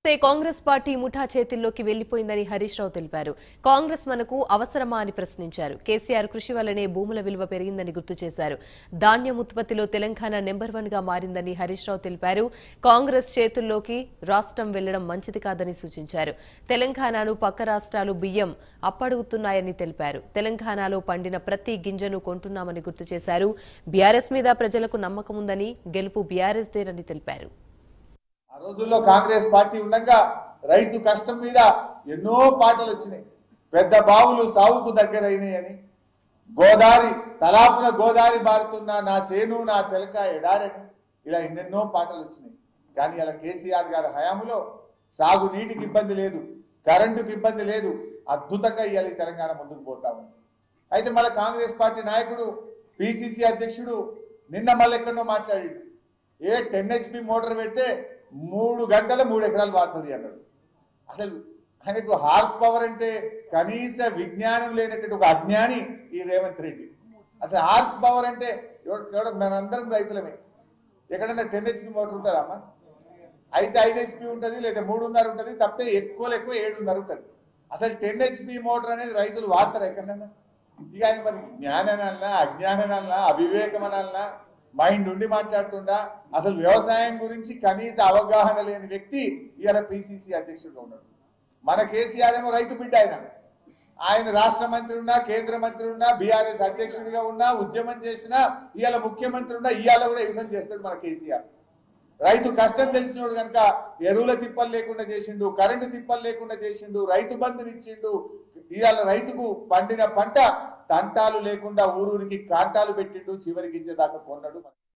అయితే కాంగ్రెస్ పార్టీ ముఠా చేతిల్లోకి వెళ్లిపోయిందని హరీష్ రావు తెలిపారు కాంగ్రెస్ మనకు అవసరమా అని ప్రశ్నించారు కేసీఆర్ కృషి వల్లనే భూముల విలువ పెరిగిందని గుర్తు చేశారు ధాన్యం ఉత్పత్తిలో తెలంగాణ నెంబర్ వన్ గా మారిందని హరీష్ రావు తెలిపారు కాంగ్రెస్ చేతుల్లోకి రాష్ట్రం వెళ్లడం మంచిది కాదని సూచించారు తెలంగాణను పక్క రాష్ట్రాలు బియ్యం అప్పడుగుతున్నాయని తెలిపారు తెలంగాణలో పండిన ప్రతి గింజను కొంటున్నామని గుర్తు చేశారు బీఆర్ఎస్ మీద ప్రజలకు నమ్మకం ఉందని గెలుపు బీఆర్ఎస్ దేనని తెలిపారు ఆ రోజుల్లో కాంగ్రెస్ పార్టీ ఉండగా రైతు కష్టం మీద ఎన్నో పాటలు వచ్చినాయి పెద్ద బావులు సాగుకు దగ్గరైనాయని గోదారి తలాపున గోదారి బారుతున్న నా చేను నా చెలక ఎడారని ఇలా ఎన్నెన్నో పాటలు వచ్చినాయి కానీ ఇలా కేసీఆర్ గారి హయాంలో సాగు నీటికి ఇబ్బంది లేదు కరెంటుకి ఇబ్బంది లేదు అద్భుతంగా ఇవాళ ఈ తెలంగాణ ముందుకు పోతా ఉంది అయితే మళ్ళీ కాంగ్రెస్ పార్టీ నాయకుడు పిసిసి అధ్యక్షుడు నిన్న మళ్ళీ ఎక్కడో మాట్లాడాడు ఏ టెన్ హెచ్పి మోటార్ పెడితే మూడు గంటల మూడు ఎకరాలు వాడుతుంది అన్నాడు అసలు ఆయనకు హార్స్ పవర్ అంటే కనీస విజ్ఞానం లేనటువంటి ఒక అజ్ఞాని ఈ రేవంత్ రెడ్డి అసలు హార్స్ పవర్ అంటే ఎవడు ఎవడో మనందరం రైతులమే ఎక్కడన్నా టెన్ హెచ్పి మోటార్ ఉంటుందమ్మా అయితే ఐదు హెచ్పి ఉంటుంది లేదా మూడున్నర ఉంటుంది తప్పితే ఎక్కువ ఎక్కువ ఏడున్నర ఉంటుంది అసలు టెన్ హెచ్పి మోటార్ అనేది రైతులు వాడతారు ఎక్కడన్నా ఇక ఆయన మరి జ్ఞాననల్లా అజ్ఞాననల్లా అవివేకం అనాలన్నా మైండ్ ఉండి మాట్లాడుతుండా అసలు వ్యవసాయం గురించి కనీస అవగాహన లేని వ్యక్తి ఇవాళ పిసిసి అధ్యక్షుడిగా ఉన్నాడు మన కేసీఆర్ ఏమో రైతు బిడ్డ ఆయన ఆయన రాష్ట్ర మంత్రి ఉన్నా కేంద్ర మంత్రి ఉన్నా బీఆర్ఎస్ అధ్యక్షుడిగా ఉన్నా ఉద్యమం చేసినా ఇవాళ ముఖ్యమంత్రి ఉన్నా ఇవాళ కూడా యువసం చేస్తాడు మన కేసీఆర్ రైతు కష్టం తెలిసినోడు కనుక ఎరువుల తిప్పలు లేకుండా చేసిండు కరెంటు తిప్పలు లేకుండా చేసిండు రైతు బంధునిచ్చిండు ఇవాళ రైతుకు పండిన పంట తంటాలు లేకుండా ఊరూరికి కాంటాలు పెట్టిండు చివరి గింజ దాకా కొన్నాడు